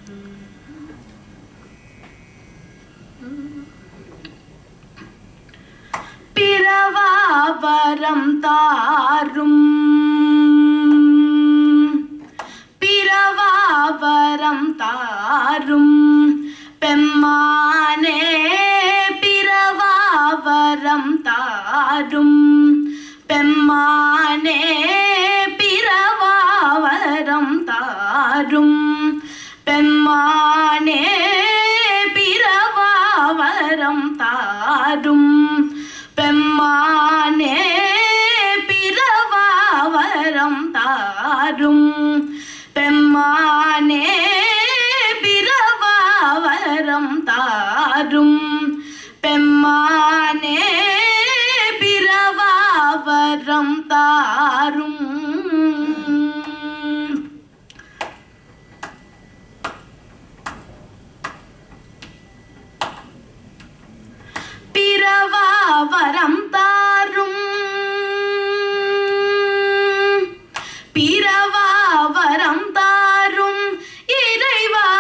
பிறவாவரம் தாரும் பிறவாவரம் தாரும் பெம்மானே பிறவாவரம் தாரும் பெம்மானே பிறவாவரம் தாரும் பெம்மானே பிறவாவரம் தாரும் பெம்மானே பிறவாவரம் தாரும் பெம்மானே பிறவாவரம் தாரும் பெம்மானே பிறவாவரம் தாரும் பிறவாவரம் தாரும் பிறவாவரம் தாரும் இறைவா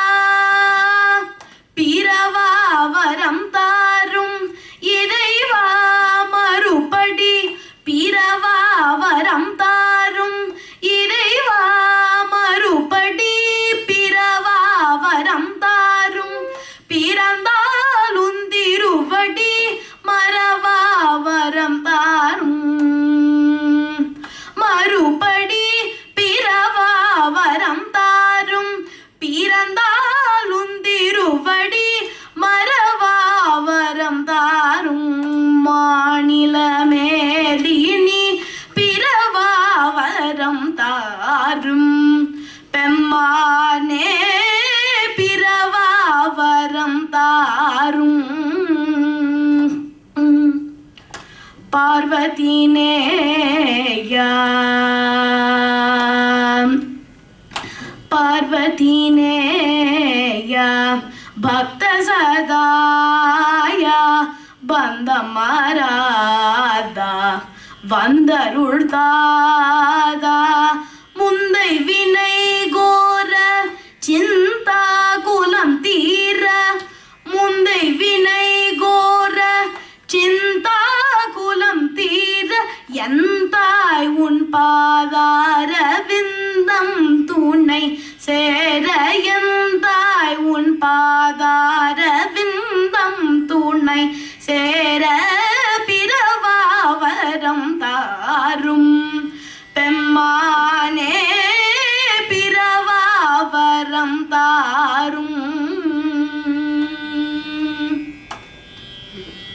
பிறவாவரம் தாரும் இறைவா மறுபடி பிறவாவரம் தாரும் இறைவா மறுபடி பிறவாவரம் தாரும் பிறந்தாலும் திருவடி மறவாவரம் தாரும் மறுபடி பிறவாவரம் தாரும் பிறந்தாலும் திருவடி மறவாவரம் தாரும் மாநில மேலினி பிறவாவரம் தாரும் பெம்மானே பிறவாவரம் தாரும் பார்வதி நேயா பார்வதி நேயா பக்த சதாயா பந்த மாறாதா வந்தருள் தாதா முந்தை வினை கோர சிந்தா குலம் தீர முந்தை வினை கோர சிந்தா குலம் தீர எந்தாய் உன் பாதார விந்தம் துணை சேர எந்தாய் உன் பாதார விந்தம் துணை சேர பிறவாவரம் தாரும் பெம்மானே பிறவாவரம் தாரும்